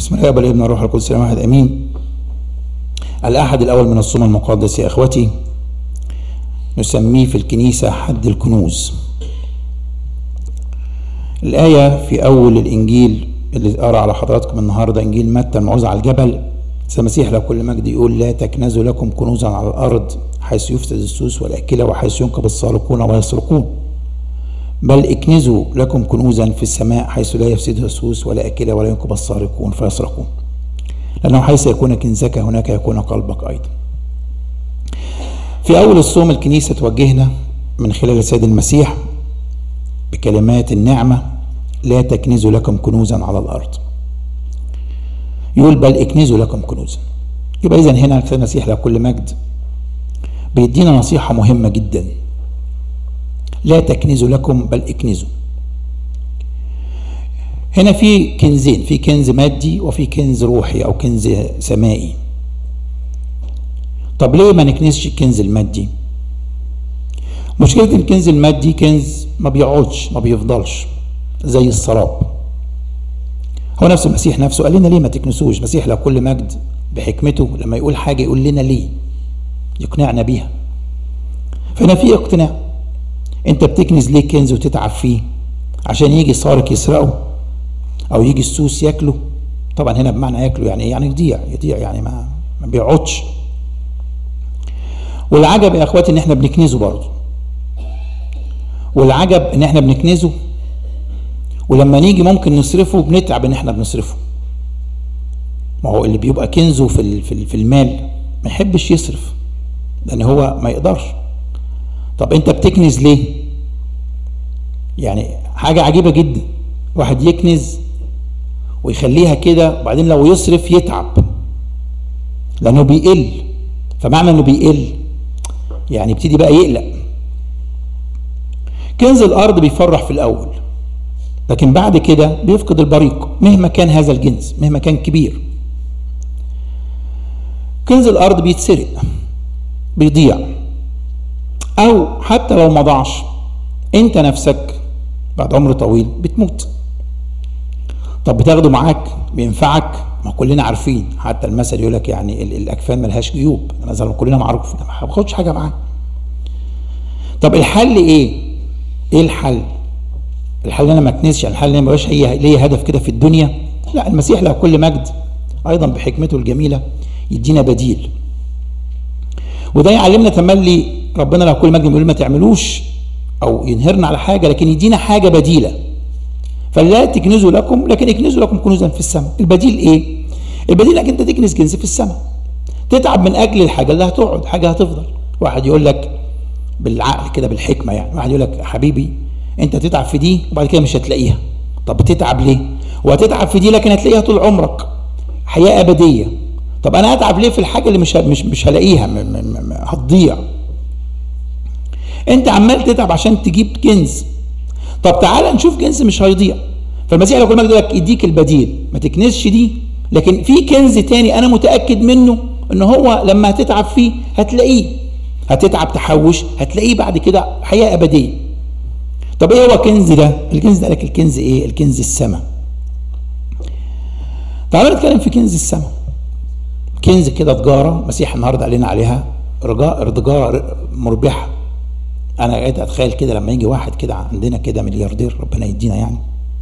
بسم الله والابن والروح القدس الإله واحد امين الاحد الاول من الصوم المقدس يا اخوتي نسميه في الكنيسه حد الكنوز الايه في اول الانجيل اللي ارى على حضراتكم النهارده انجيل متى الموعظه على الجبل المسيح لو كل مجد يقول لا تكنزوا لكم كنوزا على الارض حيث يفسد السوس والاكله وحيث ينكب السارقون ويسرقون بل اكنزوا لكم كنوزا في السماء حيث لا يفسدها السوس ولا أكل ولا ينكب السارقون فيسرقون لأنه حيث يكون كنزك هناك يكون قلبك أيضا في أول الصوم الكنيسة توجهنا من خلال السيد المسيح بكلمات النعمة لا تكنزوا لكم كنوزا على الأرض يقول بل اكنزوا لكم كنوزا يبقى إذا هنا السيد المسيح له كل مجد بيدينا نصيحة مهمة جداً لا تكنزوا لكم بل اكنزوا هنا في كنزين في كنز مادي وفي كنز روحي او كنز سمائي طب ليه ما نكنزش الكنز المادي مشكلة الكنز المادي كنز ما بيقعدش ما بيفضلش زي السراب هو نفس المسيح نفسه قال لنا ليه ما تكنسوش المسيح لو كل مجد بحكمته لما يقول حاجة يقول لنا ليه يقنعنا بيها فهنا في اقتناع انت بتكنز ليه كنز وتتعب فيه عشان يجي سارق يسرقه او يجي السوس ياكله طبعا هنا بمعنى ياكله يعني يعني يضيع يضيع يعني ما ما بيقعدش والعجب يا اخواتي ان احنا بنكنزه برضه والعجب ان احنا بنكنزه ولما نيجي ممكن نصرفه بنتعب ان احنا بنصرفه ما هو اللي بيبقى كنزه في في المال ما يحبش يصرف لان هو ما يقدرش طب انت بتكنز ليه يعني حاجة عجيبة جدا واحد يكنز ويخليها كده وبعدين لو يصرف يتعب لانه بيقل فمعنى انه بيقل يعني يبتدي بقى يقلق كنز الارض بيفرح في الاول لكن بعد كده بيفقد البريق مهما كان هذا الجنس مهما كان كبير كنز الارض بيتسرق بيضيع او حتى لو ما ضاعش انت نفسك بعد عمر طويل بتموت طب بتاخده معاك بينفعك ما كلنا عارفين حتى المثل يقول لك يعني الاكفان ملهاش جيوب مثلا كلنا معروف ما باخدش حاجه معاه طب الحل ايه ايه الحل الحل انا ما اكنسش الحل ان ما يبقاش هي ليا هدف كده في الدنيا لا المسيح له كل مجد ايضا بحكمته الجميله يدينا بديل وده يعلمنا تملي ربنا لو كل مجد بيقول ما تعملوش او ينهرنا على حاجه لكن يدينا حاجه بديله فلا تكنزوا لكم لكن اكنزوا لكم كنوزا في السماء البديل ايه البديل انك انت تكنز كنز في السماء تتعب من اجل الحاجه اللي هتقعد حاجه هتفضل واحد يقول لك بالعقل كده بالحكمه يعني واحد يقول لك حبيبي انت تتعب في دي وبعد كده مش هتلاقيها طب بتتعب ليه وهتتعب في دي لكن هتلاقيها طول عمرك حياه ابديه طب انا اتعب ليه في الحاجه اللي مش مش مش هلاقيها هتضيع انت عمال تتعب عشان تجيب كنز طب تعالى نشوف كنز مش هيضيع فالمسيح لو كل ما لك يديك البديل ما تكنزش دي لكن في كنز تاني انا متاكد منه ان هو لما هتتعب فيه هتلاقيه هتتعب تحوش هتلاقيه بعد كده حياه ابديه طب ايه هو الكنز ده الكنز ده لك الكنز ايه الكنز السماء تعالوا نتكلم في كنز السماء كنز كده تجاره المسيح النهارده قال لنا عليها رجاء تجاره مربحه انا قاعد اتخيل كده لما يجي واحد كده عندنا كده ملياردير ربنا يدينا يعني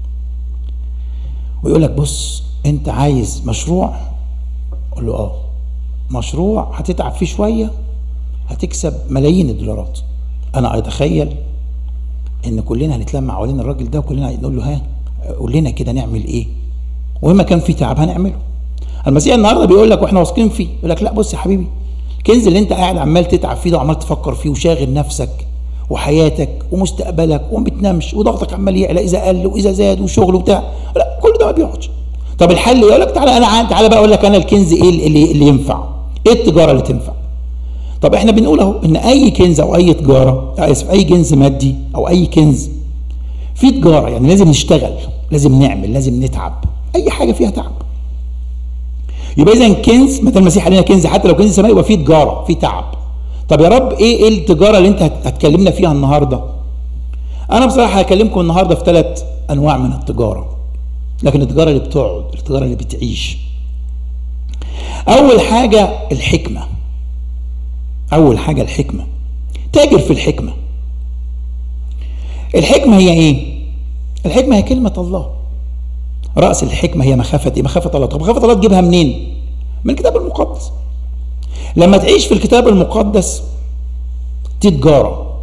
ويقول لك بص انت عايز مشروع اقول له اه مشروع هتتعب فيه شويه هتكسب ملايين الدولارات انا اتخيل ان كلنا هنتلم حوالين الراجل ده وكلنا نقول له ها قول لنا كده نعمل ايه وما كان في تعب هنعمله المسيح النهارده بيقول لك واحنا واثقين فيه يقول لك لا بص يا حبيبي الكنز اللي انت قاعد عمال تتعب فيه ده وعمال تفكر فيه وشاغل نفسك وحياتك ومستقبلك وما بتنامش وضغطك عمال يعلى اذا قل واذا زاد وشغل وبتاع لا كل ده ما بيقعدش طب الحل يقول لك تعالى انا تعالى بقى اقول لك انا الكنز ايه اللي, اللي ينفع ايه التجاره اللي تنفع طب احنا بنقول اهو ان اي كنز او اي تجاره اسف اي كنز مادي او اي كنز في تجاره يعني لازم نشتغل لازم نعمل لازم نتعب اي حاجه فيها تعب يبقى اذا كنز مثل المسيح علينا كنز حتى لو كنز سماوي يبقى فيه تجاره فيه تعب طب يا رب ايه ايه التجاره اللي انت هتكلمنا فيها النهارده انا بصراحه هكلمكم النهارده في ثلاث انواع من التجاره لكن التجاره اللي بتقعد التجاره اللي بتعيش اول حاجه الحكمه اول حاجه الحكمه تاجر في الحكمه الحكمه هي ايه الحكمه هي كلمه الله راس الحكمه هي مخافه ايه مخافه الله طب مخافه الله تجيبها منين من الكتاب المقدس لما تعيش في الكتاب المقدس دي تجاره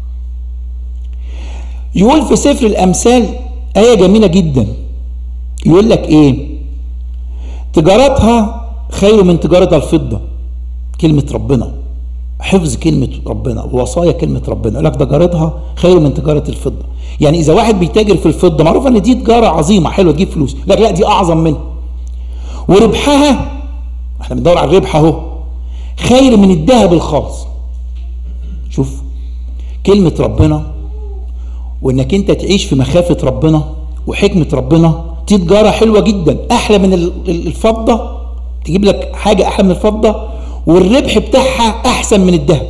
يقول في سفر الامثال ايه جميله جدا يقول لك ايه تجارتها خير من تجاره الفضه كلمه ربنا حفظ كلمة ربنا ووصايا كلمة ربنا يقول لك تجارتها خير من تجارة الفضة يعني إذا واحد بيتاجر في الفضة معروف إن دي تجارة عظيمة حلوة تجيب فلوس لا لا دي أعظم منها وربحها احنا بندور على الربح أهو خير من الذهب الخالص شوف كلمة ربنا وإنك أنت تعيش في مخافة ربنا وحكمة ربنا دي تجارة حلوة جدا أحلى من الفضة تجيب لك حاجة أحلى من الفضة والربح بتاعها احسن من الذهب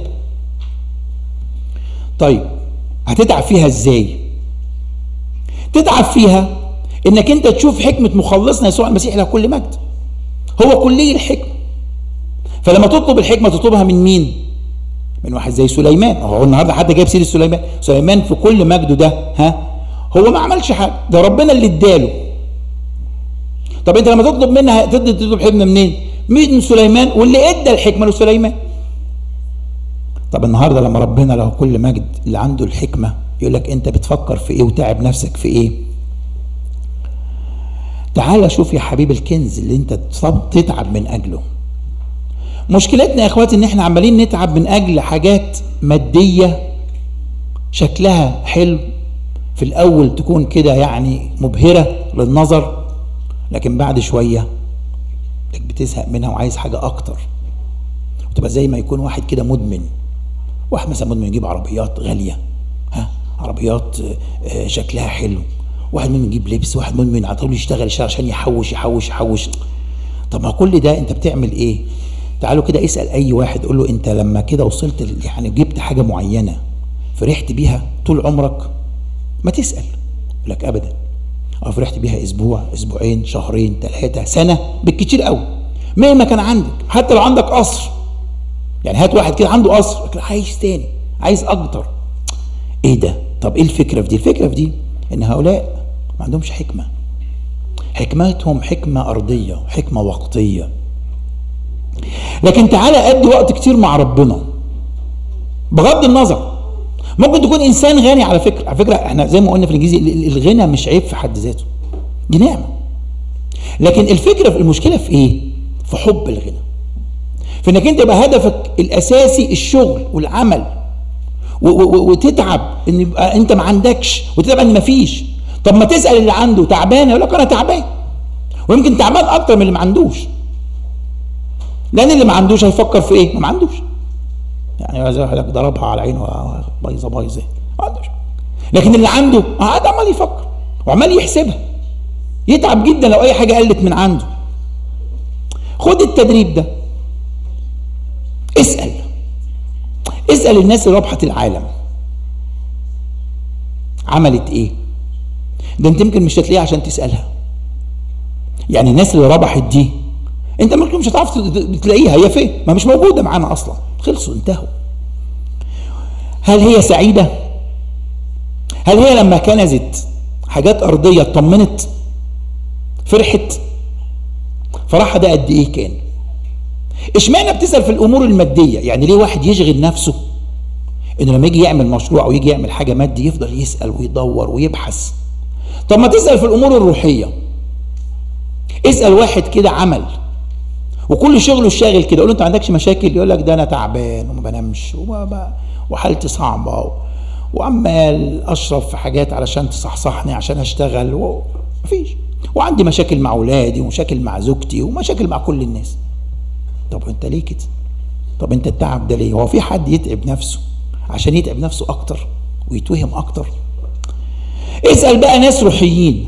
طيب هتتعب فيها ازاي تتعب فيها انك انت تشوف حكمة مخلصنا يسوع المسيح له كل مجد هو كلي الحكمة فلما تطلب الحكمة تطلبها من مين من واحد زي سليمان هو النهارده حد جايب سيره سليمان سليمان في كل مجده ده ها هو ما عملش حاجه ده ربنا اللي اداله طب انت لما تطلب منها تقدر تطلب حكمه منين من سليمان واللي ادى الحكمه لسليمان طب النهارده لما ربنا له كل مجد اللي عنده الحكمه يقول لك انت بتفكر في ايه وتعب نفسك في ايه تعال شوف يا حبيب الكنز اللي انت تتعب من اجله مشكلتنا يا اخواتي ان احنا عمالين نتعب من اجل حاجات ماديه شكلها حلو في الاول تكون كده يعني مبهره للنظر لكن بعد شويه انك بتزهق منها وعايز حاجه اكتر وتبقى زي ما يكون واحد كده مدمن واحد مثلا مدمن يجيب عربيات غاليه ها عربيات شكلها حلو واحد مدمن يجيب لبس واحد مدمن على طول يشتغل يشتغل عشان يحوش يحوش يحوش طب ما كل ده انت بتعمل ايه تعالوا كده اسال اي واحد قول له انت لما كده وصلت يعني جبت حاجه معينه فرحت بيها طول عمرك ما تسال يقول لك ابدا او فرحت بيها اسبوع اسبوعين شهرين ثلاثه سنه بالكتير قوي مهما كان عندك حتى لو عندك قصر يعني هات واحد كده عنده قصر لكن عايز تاني عايز اكتر ايه ده طب ايه الفكره في دي الفكره في دي ان هؤلاء ما عندهمش حكمه حكمتهم حكمه ارضيه حكمه وقتيه لكن تعالى ادي وقت كتير مع ربنا بغض النظر ممكن تكون انسان غني على فكره على فكره احنا زي ما قلنا في الانجليزي الغنى مش عيب في حد ذاته دي نعمه لكن الفكره في المشكله في ايه في حب الغنى في انك انت يبقى هدفك الاساسي الشغل والعمل وتتعب ان يبقى انت ما عندكش وتتعب ان ما فيش طب ما تسال اللي عنده تعبان يقول لك انا تعبان ويمكن تعبان اكتر من اللي ما عندوش لان اللي ما عندوش هيفكر في ايه ما عندوش يعني زي واحد ضربها على عينه بايظه بايظه ما عندوش لكن اللي عنده قاعد عمال يفكر وعمال يحسبها يتعب جدا لو اي حاجه قلت من عنده خد التدريب ده اسال اسال الناس اللي ربحت العالم عملت ايه ده انت يمكن مش هتلاقيها عشان تسالها يعني الناس اللي ربحت دي انت ممكن مش هتعرف تلاقيها هي فين ما مش موجوده معانا اصلا خلصوا انتهوا هل هي سعيده هل هي لما كنزت حاجات ارضيه اطمنت فرحت فرحها ده قد ايه كان اشمعنى بتسال في الامور الماديه يعني ليه واحد يشغل نفسه انه لما يجي يعمل مشروع او يجي يعمل حاجه مادي يفضل يسال ويدور ويبحث طب ما تسال في الامور الروحيه اسال واحد كده عمل وكل شغله الشاغل كده يقول له انت ما عندكش مشاكل يقول لك ده انا تعبان وما بنامش وحالتي صعبه وعمال اشرب في حاجات علشان تصحصحني عشان اشتغل ومفيش وعندي مشاكل مع اولادي ومشاكل مع زوجتي ومشاكل مع كل الناس طب انت ليه كده طب انت التعب ده ليه هو في حد يتعب نفسه عشان يتعب نفسه اكتر ويتوهم اكتر اسال بقى ناس روحيين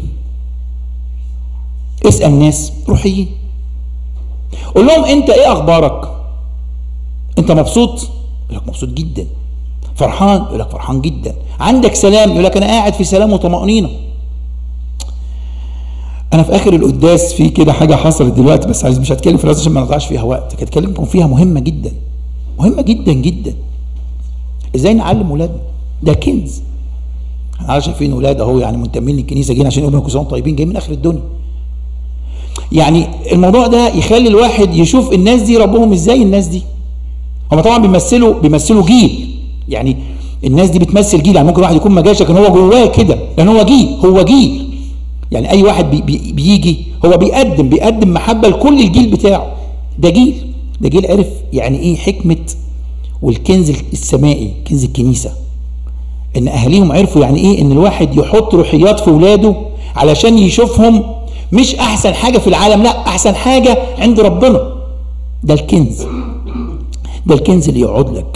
اسال ناس روحيين قول لهم انت ايه اخبارك انت مبسوط يقول لك مبسوط جدا فرحان يقول لك فرحان جدا عندك سلام يقول لك انا قاعد في سلام وطمانينه انا في اخر القداس في كده حاجه حصلت دلوقتي بس عايز مش هتكلم في الوقت عشان ما نضيعش فيها وقت هتكلمكم فيها مهمه جدا مهمه جدا جدا ازاي نعلم ولادنا ده كنز احنا شايفين ولاد اهو يعني منتمين للكنيسه جايين عشان يقولوا كل سنه طيبين جايين من اخر الدنيا يعني الموضوع ده يخلي الواحد يشوف الناس دي ربهم ازاي الناس دي هم طبعا بيمثلوا بيمثلوا جيل يعني الناس دي بتمثل جيل يعني ممكن واحد يكون ما جاش لكن هو جواه كده لان هو جيل هو جيل يعني اي واحد بي بي بيجي هو بيقدم بيقدم محبه لكل الجيل بتاعه ده جيل ده جيل عرف يعني ايه حكمه والكنز السمائي كنز الكنيسه ان اهاليهم عرفوا يعني ايه ان الواحد يحط روحيات في ولاده علشان يشوفهم مش احسن حاجه في العالم لا احسن حاجه عند ربنا ده الكنز ده الكنز اللي يقعد لك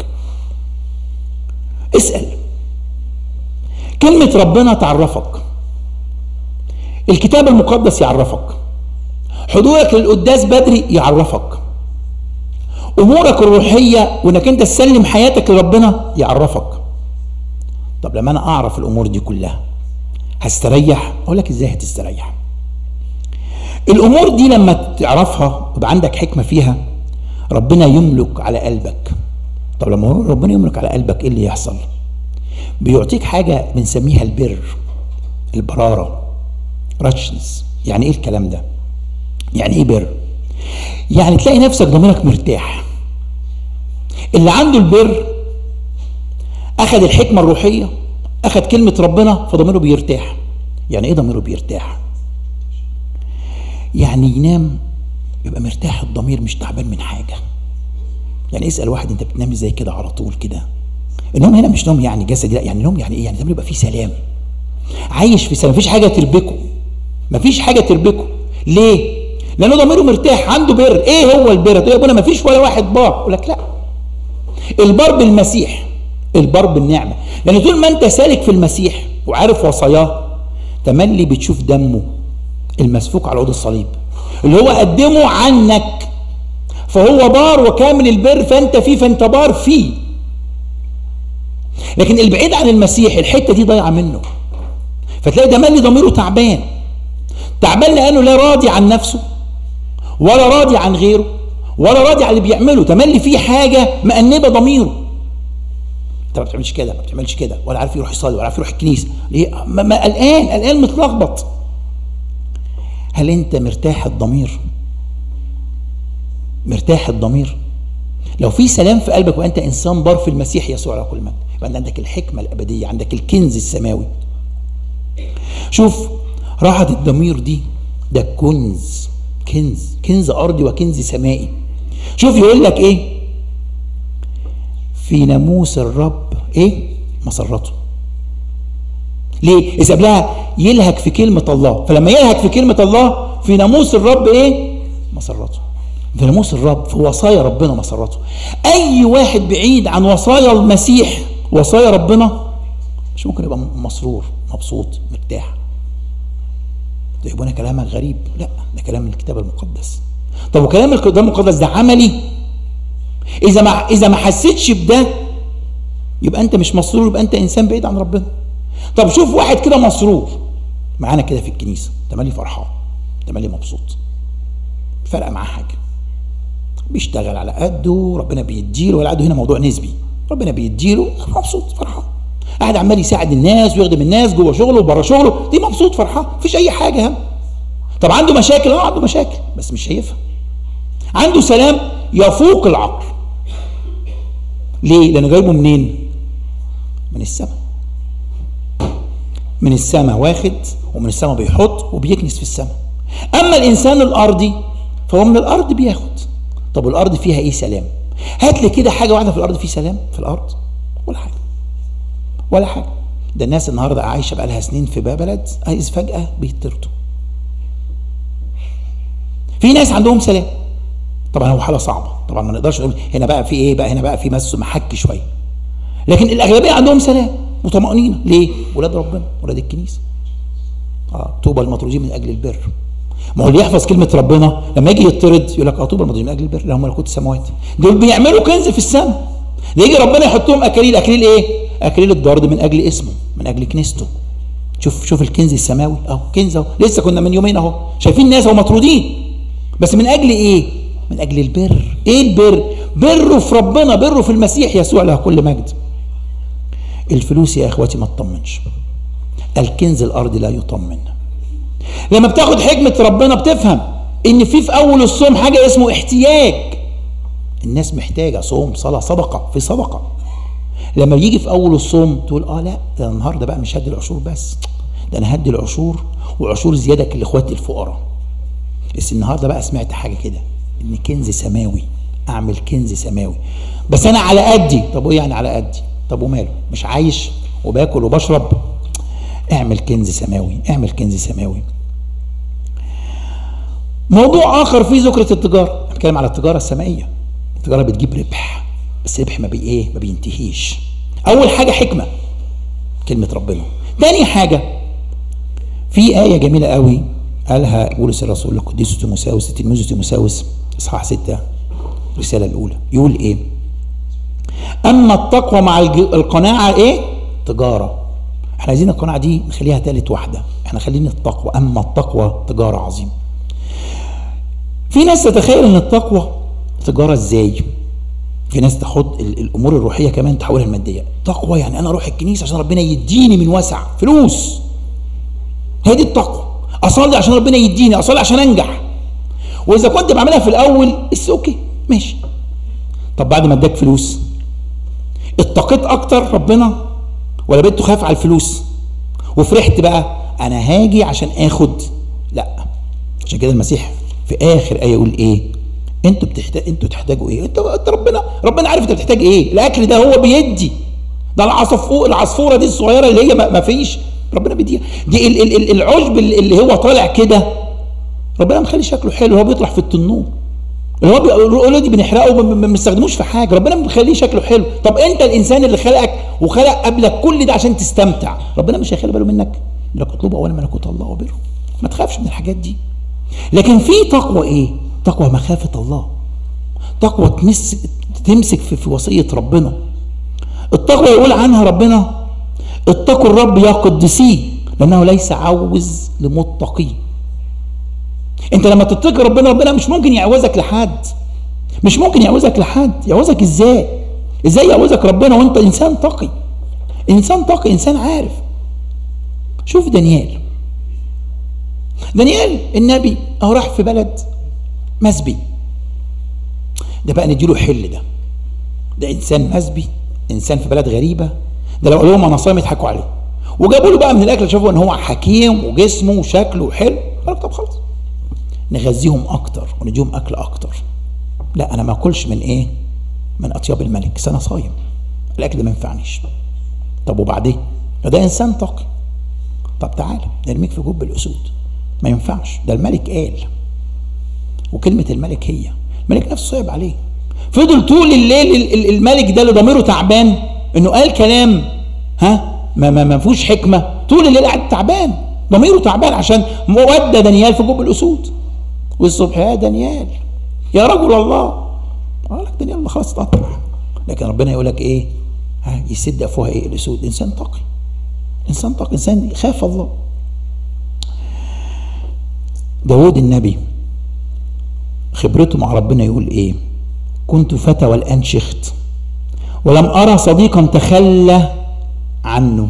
اسال كلمه ربنا تعرفك الكتاب المقدس يعرفك حضورك للقداس بدري يعرفك امورك الروحيه وانك انت تسلم حياتك لربنا يعرفك طب لما انا اعرف الامور دي كلها هستريح اقول لك ازاي هتستريح الامور دي لما تعرفها يبقى عندك حكمه فيها ربنا يملك على قلبك طب لما ربنا يملك على قلبك ايه اللي يحصل بيعطيك حاجه بنسميها البر البراره راتشنس يعني ايه الكلام ده يعني ايه بر يعني تلاقي نفسك ضميرك مرتاح اللي عنده البر اخذ الحكمه الروحيه اخذ كلمه ربنا فضميره بيرتاح يعني ايه ضميره بيرتاح يعني ينام يبقى مرتاح الضمير مش تعبان من حاجه يعني اسال واحد انت بتنام ازاي كده على طول كده النوم هنا مش نوم يعني جسدي لا يعني نوم يعني ايه يعني يبقى فيه سلام عايش في سلام مفيش حاجه تربكه مفيش حاجه تربكه ليه لانه ضميره مرتاح عنده بر ايه هو البر تقول يا ابونا مفيش ولا واحد بار اقول لك لا البر بالمسيح البر بالنعمه لان طول ما انت سالك في المسيح وعارف وصاياه تملي بتشوف دمه المسفوك على عود الصليب اللي هو قدمه عنك فهو بار وكامل البر فانت فيه فانت بار فيه لكن البعيد عن المسيح الحته دي ضايعه منه فتلاقي ده مالي ضميره تعبان تعبان لانه لا راضي عن نفسه ولا راضي عن غيره ولا راضي عن اللي بيعمله تملي فيه حاجه مأنبه ضميره انت ما بتعملش كده ما بتعملش كده ولا عارف يروح يصلي ولا عارف يروح الكنيسه ليه ما ما قلقان قلقان متلخبط هل انت مرتاح الضمير مرتاح الضمير لو في سلام في قلبك وانت انسان بار في المسيح يسوع على كل مجد يبقى عندك الحكمه الابديه عندك الكنز السماوي شوف راحه الضمير دي ده كنز كنز كنز ارضي وكنز سمائي شوف يقول لك ايه في ناموس الرب ايه مسرته ليه اذا قبلها يلهك في كلمه الله فلما يلهك في كلمه الله في ناموس الرب ايه مسرته في ناموس الرب في وصايا ربنا مسرته اي واحد بعيد عن وصايا المسيح وصايا ربنا مش ممكن يبقى مسرور مبسوط مرتاح ده يبقى كلامك غريب لا ده كلام الكتاب المقدس طب وكلام الكتاب المقدس ده عملي اذا ما اذا ما حسيتش بده يبقى انت مش مسرور يبقى انت انسان بعيد عن ربنا طب شوف واحد كده مسرور معانا كده في الكنيسه تملي فرحان تملي مبسوط فرق معاه حاجه بيشتغل على قده ربنا بيديله ولا قده هنا موضوع نسبي ربنا بيديله مبسوط فرحان قاعد عمال يساعد الناس ويخدم الناس جوه شغله وبره شغله دي مبسوط فرحان مفيش اي حاجه هم طب عنده مشاكل اه عنده مشاكل بس مش شايفها عنده سلام يفوق العقل ليه لانه جايبه منين من السماء من السماء واخد ومن السماء بيحط وبيكنس في السماء اما الانسان الارضي فهو من الارض بياخد طب والارض فيها ايه سلام هات لي كده حاجه واحده في الارض فيه سلام في الارض ولا حاجه ولا حاجه ده الناس النهارده عايشه بقى لها سنين في بلد عايز فجاه بيطردوا في ناس عندهم سلام طبعا هو حاله صعبه طبعا ما نقدرش نقول هنا بقى في ايه بقى هنا بقى في مس محك شويه لكن الاغلبيه عندهم سلام وطمانينه ليه ولاد ربنا ولاد الكنيسه اه طوبى المطرودين من اجل البر ما هو اللي يحفظ كلمه ربنا لما يجي يطرد يقول لك اه طوبى المطرودين من اجل البر لهم ملكوت السماوات دول بيعملوا كنز في السماء ده يجي ربنا يحط لهم اكاليل اكليل ايه اكليل الضرد من اجل اسمه من اجل كنيسته شوف شوف الكنز السماوي اهو كنز اهو لسه كنا من يومين اهو شايفين ناس اهو مطرودين بس من اجل ايه من اجل البر ايه البر بره في ربنا بره في المسيح يسوع له كل مجد الفلوس يا اخواتي ما تطمنش الكنز الارضي لا يطمن لما بتاخد حكمه ربنا بتفهم ان في في اول الصوم حاجه اسمه احتياج الناس محتاجه صوم صلاه صدقه في صدقه لما يجي في اول الصوم تقول اه لا ده النهارده بقى مش هدي العشور بس ده انا هدي العشور وعشور زياده لاخواتي الفقراء بس النهارده بقى سمعت حاجه كده ان كنز سماوي اعمل كنز سماوي بس انا على قدي طب وايه يعني على قدي طب وماله مش عايش وباكل وبشرب اعمل كنز سماوي اعمل كنز سماوي موضوع اخر في ذكرة التجارة بتكلم على التجارة السمائية التجارة بتجيب ربح بس ربح ما بي ايه ما بينتهيش اول حاجة حكمة كلمة ربنا تاني حاجة في آية جميلة قوي قالها بولس الرسول لقديس تيموساوس تلميذ تيموساوس اصحاح ستة الرسالة الأولى يقول إيه؟ أما التقوى مع القناعة إيه؟ تجارة احنا عايزين القناعة دي نخليها تالت واحدة احنا خلينا التقوى أما التقوى تجارة عظيمة في ناس تتخيل ان التقوى تجارة ازاي في ناس تاخد الامور الروحيه كمان تحولها الماديه تقوى يعني انا اروح الكنيسه عشان ربنا يديني من وسع فلوس هي دي التقوى اصلي عشان ربنا يديني اصلي عشان انجح واذا كنت بعملها في الاول اتس اوكي ماشي طب بعد ما اداك فلوس اتقيت اكتر ربنا ولا بقيت تخاف على الفلوس وفرحت بقى انا هاجي عشان اخد لا عشان كده المسيح في اخر ايه يقول ايه انتوا بتحتاج انتوا تحتاجوا ايه انت انت ربنا ربنا عارف انت بتحتاج ايه الاكل ده هو بيدي ده العصفور العصفوره دي الصغيره اللي هي ما فيش ربنا بيديها دي ال ال العشب اللي هو طالع كده ربنا مخلي شكله حلو هو بيطلع في التنور اللي هو بيقولوا دي بنحرقه ما بنستخدموش في حاجه ربنا مخليه شكله حلو طب انت الانسان اللي خلقك وخلق قبلك كل ده عشان تستمتع ربنا مش هيخلي باله منك لك اطلبوا اولا ملكوت الله وبره ما تخافش من الحاجات دي لكن في تقوى ايه تقوى مخافه الله تقوى تمس تمسك في, في وصيه ربنا التقوى يقول عنها ربنا اتقوا الرب يا قدسيه لانه ليس عوز لمتقين انت لما تتقي ربنا ربنا مش ممكن يعوزك لحد مش ممكن يعوزك لحد يعوزك ازاي ازاي يعوزك ربنا وانت انسان تقي انسان تقي انسان عارف شوف دانيال دانيال النبي اهو راح في بلد مسبي ده بقى نديله حل ده ده انسان مسبي انسان في بلد غريبه ده لو قالوا لهم انا صايم يضحكوا عليه وجابوا له بقى من الاكل شافوا ان هو حكيم وجسمه وشكله حلو قال طب خلاص نغذيهم اكتر ونديهم اكل اكتر لا انا ما اكلش من ايه من اطياب الملك بس انا صايم الاكل ده ما ينفعنيش طب وبعدين ده انسان تقي طب تعالى نرميك في جب الاسود ما ينفعش ده الملك قال وكلمة الملك هي الملك نفسه صعب عليه فضل طول الليل الملك ده اللي ضميره تعبان انه قال كلام ها ما ما, ما فيهوش حكمه طول الليل قاعد تعبان ضميره تعبان عشان ودى دانيال في جب الاسود والصبح يا دانيال يا رجل الله قال لك دانيال ما خلاص اتقطع لكن ربنا يقول لك ايه ها يسد افواه ايه الاسود انسان تقي انسان تقي انسان يخاف الله داود النبي خبرته مع ربنا يقول ايه كنت فتى والان شخت ولم ارى صديقا تخلى عنه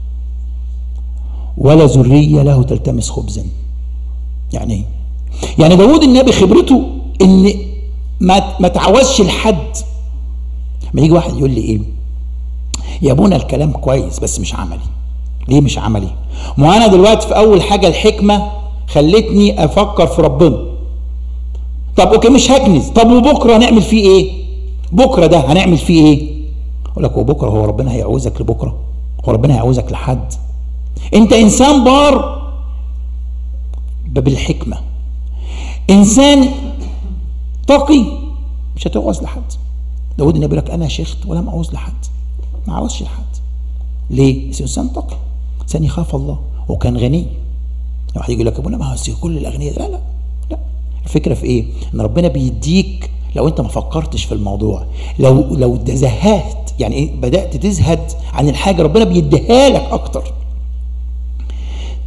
ولا ذريه له تلتمس خبزا يعني ايه يعني داود النبي خبرته ان ما ما تعوزش لحد ما يجي واحد يقول لي ايه يا ابونا الكلام كويس بس مش عملي ليه مش عملي ما انا دلوقتي في اول حاجه الحكمه خلتني افكر في ربنا طب اوكي مش هكنز طب وبكره هنعمل فيه ايه بكره ده هنعمل فيه ايه اقول لك وبكره هو ربنا هيعوزك لبكره هو ربنا هيعوزك لحد انت انسان بار بالحكمه انسان تقي مش هتعوز لحد داود النبي لك انا شيخت ولم اعوز لحد ما عاوزش لحد ليه؟ بس انسان تقي انسان يخاف الله وكان غني واحد يقول لك ابونا ما هو كل الاغنياء لا لا لا الفكره في ايه؟ ان ربنا بيديك لو انت ما فكرتش في الموضوع لو لو تزهدت يعني ايه بدات تزهد عن الحاجه ربنا بيديها لك اكتر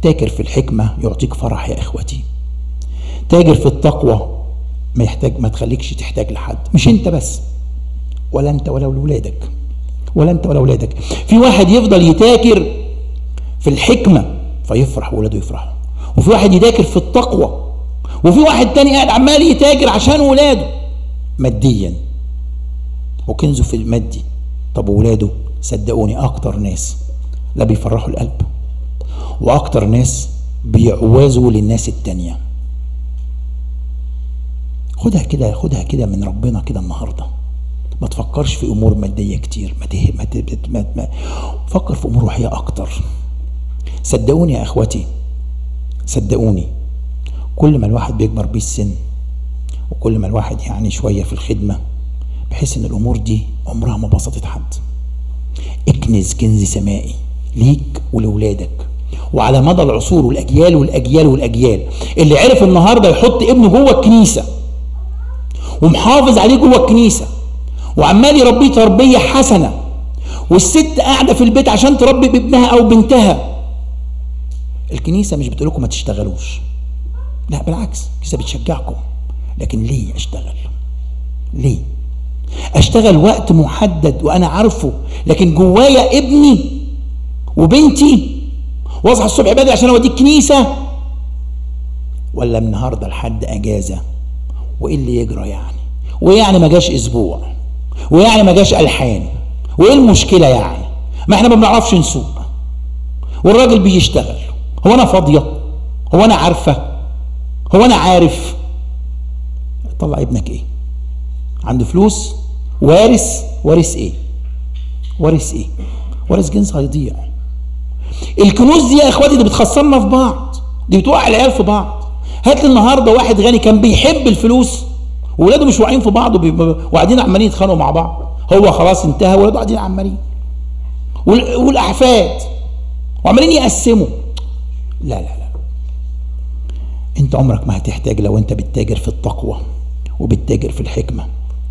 تاجر في الحكمة يعطيك فرح يا إخوتي تاجر في التقوى ما يحتاج ما تخليكش تحتاج لحد مش انت بس ولا انت ولا اولادك ولا انت ولا اولادك في واحد يفضل يتاجر في الحكمه فيفرح واولاده يفرحوا وفي واحد يتاجر في التقوى وفي واحد تاني قاعد عمال يتاجر عشان ولاده ماديا وكنزه في المادي طب ولاده صدقوني اكتر ناس لا بيفرحوا القلب واكتر ناس بيعوزوا للناس التانيه خدها كده خدها كده من ربنا كده النهارده ما تفكرش في امور ماديه كتير ما ته... ما, ت... ما... ما فكر في امور روحيه اكتر صدقوني يا اخواتي صدقوني كل ما الواحد بيكبر بيه السن وكل ما الواحد يعني شويه في الخدمه بحيث ان الامور دي عمرها ما بسطت حد اكنز كنز سمائي ليك ولولادك وعلى مدى العصور والاجيال والاجيال والاجيال اللي عرف النهارده يحط ابنه جوه الكنيسه ومحافظ عليه جوه الكنيسه وعمال يربيه تربيه حسنه والست قاعده في البيت عشان تربي بابنها او بنتها الكنيسه مش بتقول لكم ما تشتغلوش لا بالعكس الكنيسه بتشجعكم لكن ليه اشتغل ليه اشتغل وقت محدد وانا عارفه لكن جوايا ابني وبنتي واصحى الصبح بدري عشان اوديه الكنيسه ولا النهارده لحد اجازه وايه اللي يجرى يعني ويعني ما جاش اسبوع ويعني ما جاش الحان وايه المشكله يعني ما احنا ما بنعرفش نسوق والراجل بيشتغل هو انا فاضيه هو انا عارفه هو انا عارف طلع ابنك ايه عنده فلوس وارث وارث ايه وارث ايه وارث جنس هيضيع الكنوز دي يا اخواتي دي بتخسرنا في بعض دي بتوقع العيال في بعض هات لي النهارده واحد غني كان بيحب الفلوس وولاده مش واعيين في بعض وقاعدين عمالين يتخانقوا مع بعض هو خلاص انتهى ولاده قاعدين عمالين والاحفاد وعمالين يقسموا لا لا لا انت عمرك ما هتحتاج لو انت بتتاجر في التقوى وبتتاجر في الحكمه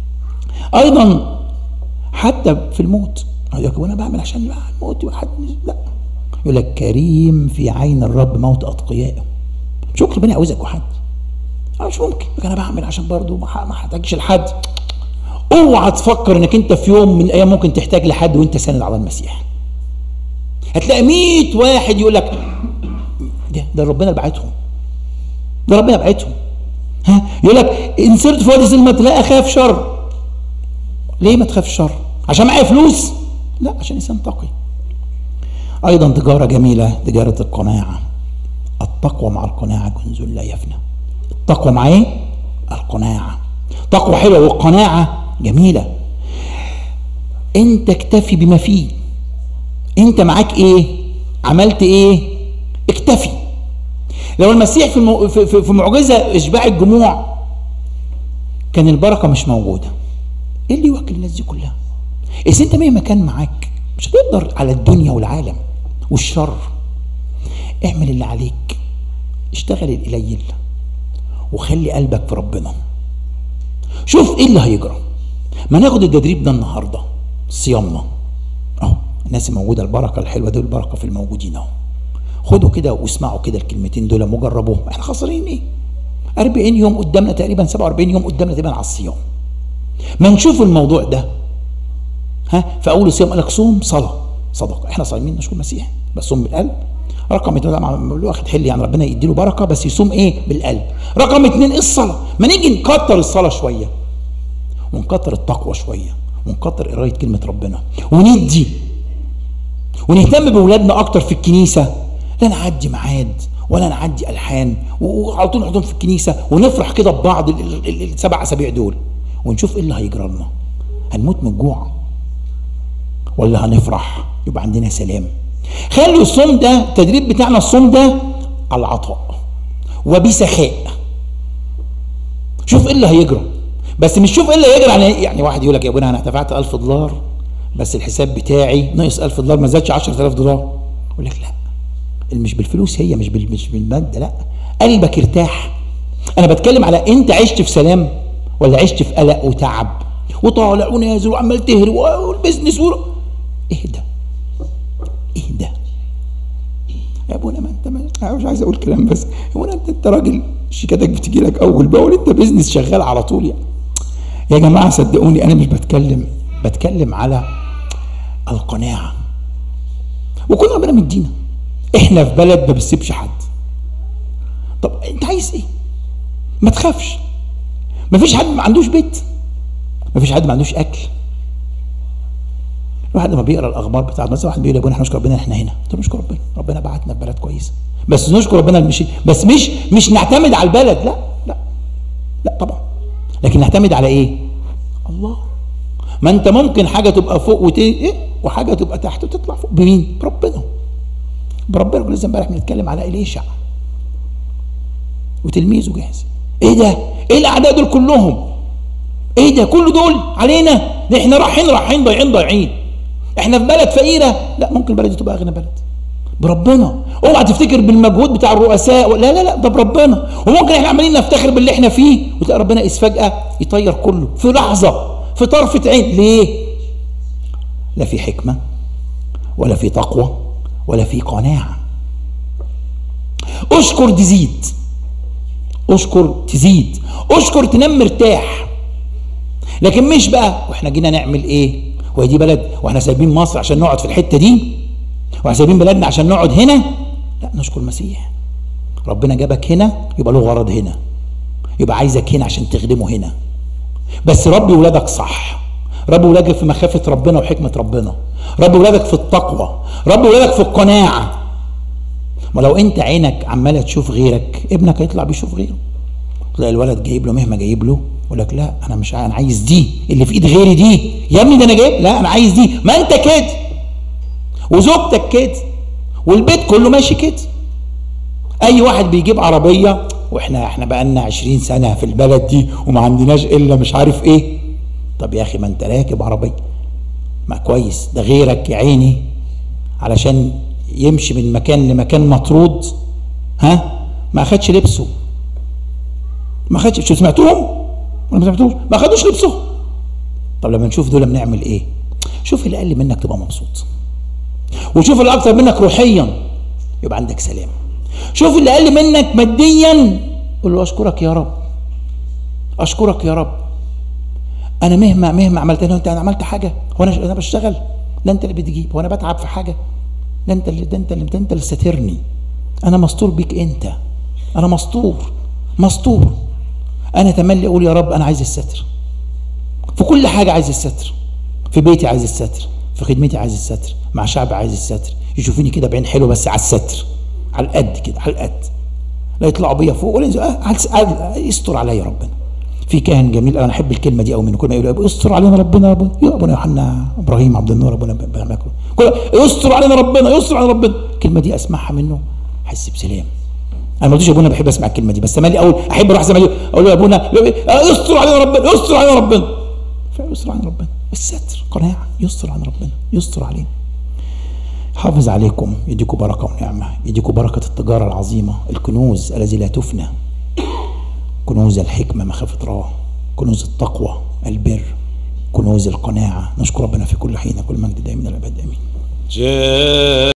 ايضا حتى في الموت يقول لك وانا بعمل عشان الموت واحد لا يقول لك كريم في عين الرب موت اتقيائه مش ممكن ربنا يعوزك وحد مش ممكن انا بعمل عشان برضه ما احتاجش لحد اوعى تفكر انك انت في يوم من الايام ممكن تحتاج لحد وانت ساند على المسيح هتلاقي 100 واحد يقول لك ده ده ربنا اللي بعتهم ده ربنا بعتهم ها يقول لك ان سرت في وادي ظلمه لا اخاف شر ليه ما تخاف شر عشان معايا فلوس لا عشان انسان تقي ايضا تجاره جميله تجاره القناعه التقوى مع القناعه كنز لا يفنى التقوى مع ايه القناعه تقوى حلوه والقناعه جميله انت اكتفي بما فيه انت معاك ايه عملت ايه اكتفي لو المسيح في المو... في, في, في معجزه اشباع الجموع كان البركه مش موجوده ايه اللي يوكل الناس دي كلها اذا انت مهما كان معاك مش هتقدر على الدنيا والعالم والشر اعمل اللي عليك اشتغل القليل وخلي قلبك في ربنا شوف ايه اللي هيجرى ما ناخد التدريب ده النهارده صيامنا اهو الناس الموجوده البركه الحلوه دي البركه في الموجودين اهو خدوا كده واسمعوا كده الكلمتين دول مجربوهم احنا خسرانين ايه 40 يوم قدامنا تقريبا 47 يوم قدامنا تقريبا على الصيام ما نشوف الموضوع ده ها في اول الصيام قال لك صوم صلاه صدقه احنا صايمين نشكر المسيح بس صوم بالقلب رقم اثنين طبعا واخد حل يعني ربنا يديله بركه بس يصوم ايه بالقلب رقم اثنين ايه الصلاه ما نيجي نكتر الصلاه شويه ونكتر التقوى شويه ونكتر قرايه كلمه ربنا وندي ونهتم باولادنا اكتر في الكنيسه لا نعدي ميعاد ولا نعدي الحان وعلى طول نحطهم في الكنيسه ونفرح كده ببعض السبع اسابيع دول ونشوف ايه اللي هيجرى لنا هنموت من الجوع ولا هنفرح يبقى عندنا سلام خلوا الصوم ده التدريب بتاعنا الصوم ده على العطاء وبسخاء شوف ايه اللي هيجرى بس مش شوف ايه اللي هيجرى يعني يعني واحد يقول لك يا ابونا انا دفعت 1000 دولار بس الحساب بتاعي ناقص 1000 دولار ما زادش 10000 دولار يقول لك لا مش بالفلوس هي مش بال مش بالماده لا قلبك ارتاح انا بتكلم على انت عشت في سلام ولا عشت في قلق وتعب وطالع ونازل وعمال تهري والبزنس و... اهدى اهدى يا ابونا ما انت ما انا مش عايز اقول كلام بس يا ابونا انت انت راجل شيكاتك بتجي لك اول باول انت بيزنس شغال على طول يعني يا جماعه صدقوني انا مش بتكلم بتكلم على القناعه وكل ربنا مدينا احنا في بلد ما بنسيبش حد طب انت عايز ايه ما تخافش ما فيش حد ما عندوش بيت ما فيش حد ما عندوش اكل الواحد لما بيقرا الاخبار بتاعت مثلا واحد بيقول يا ابونا احنا نشكر ربنا احنا هنا قلت له نشكر ربنا ربنا بعتنا في بلد كويسه بس نشكر ربنا مش بس مش مش نعتمد على البلد لا لا لا طبعا لكن نعتمد على ايه الله ما انت ممكن حاجه تبقى فوق وت ايه وحاجه تبقى تحت وتطلع فوق بمين بربنا بربنا لسه امبارح بنتكلم على اليشع وتلميذه جاهز ايه ده ايه الاعداء دول كلهم ايه ده كل دول علينا ده احنا رايحين رايحين ضايعين ضايعين احنا في بلد فقيره لا ممكن البلد دي تبقى اغنى بلد بربنا اوعى تفتكر بالمجهود بتاع الرؤساء لا لا لا ده بربنا وممكن احنا عمالين نفتخر باللي احنا فيه وتلاقي ربنا إذ فجاه يطير كله في لحظه في طرفه عين ليه لا في حكمه ولا في تقوى ولا في قناعه اشكر تزيد اشكر تزيد اشكر تنام مرتاح لكن مش بقى واحنا جينا نعمل ايه وهي دي بلد واحنا سايبين مصر عشان نقعد في الحته دي واحنا سايبين بلدنا عشان نقعد هنا لا نشكر المسيح ربنا جابك هنا يبقى له غرض هنا يبقى عايزك هنا عشان تخدمه هنا بس ربي ولادك صح ربي ولادك في مخافة ربنا وحكمة ربنا ربي ولادك في التقوى ربي ولادك في القناعة ما لو انت عينك عمالة تشوف غيرك ابنك هيطلع بيشوف غيره تلاقي الولد جايب له مهما جايب له يقول لك لا انا مش عايز انا عايز دي اللي في ايد غيري دي يا ابني ده انا جايب لا انا عايز دي ما انت كده وزوجتك كده والبيت كله ماشي كده اي واحد بيجيب عربيه واحنا احنا بقالنا 20 سنه في البلد دي وما عندناش الا مش عارف ايه طب يا اخي ما انت راكب عربيه ما كويس ده غيرك يا عيني علشان يمشي من مكان لمكان مطرود ها ما اخدش لبسه ما خدش شو سمعتوهم ولا ما سمعتوش ما خدوش لبسهم طب لما نشوف دول بنعمل ايه شوف اللي اقل منك تبقى مبسوط وشوف اللي اكتر منك روحيا يبقى عندك سلام شوف اللي اقل منك ماديا قول له اشكرك يا رب اشكرك يا رب انا مهما مهما عملت انا انت انا عملت حاجه هو انا انا بشتغل ده انت اللي بتجيب هو انا بتعب في حاجه ده انت اللي ده انت اللي ده انت اللي ساترني انا مستور بيك انت انا مستور مستور انا تملي اقول يا رب انا عايز الستر في كل حاجه عايز الستر في بيتي عايز الستر في خدمتي عايز الستر مع شعب عايز الستر يشوفوني كده بعين حلوه بس على الستر على القد كده على القد لا يطلعوا بيا فوق ولا ينزلوا آه يستر عليا ربنا في كاهن جميل انا احب الكلمه دي قوي منه كل ما يقول استر علينا ربنا يا ابونا يا ابونا يوحنا ابراهيم عبد النور ابونا كل يستر علينا ربنا يستر علينا ربنا الكلمه دي اسمعها منه احس بسلام انا ما قلتش يا ابونا بحب اسمع الكلمه دي بس تملي اول احب اروح زي ما اقول له يا ابونا يستر علينا ربنا يستر علينا ربنا فيستر علينا ربنا الستر قناعه يستر علينا ربنا يستر علينا حافظ عليكم يديكم بركه ونعمه يديكم بركه التجاره العظيمه الكنوز الذي لا تفنى كنوز الحكمه مخافه الله كنوز التقوى البر كنوز القناعه نشكر ربنا في كل حين كل مجد دائما الابد امين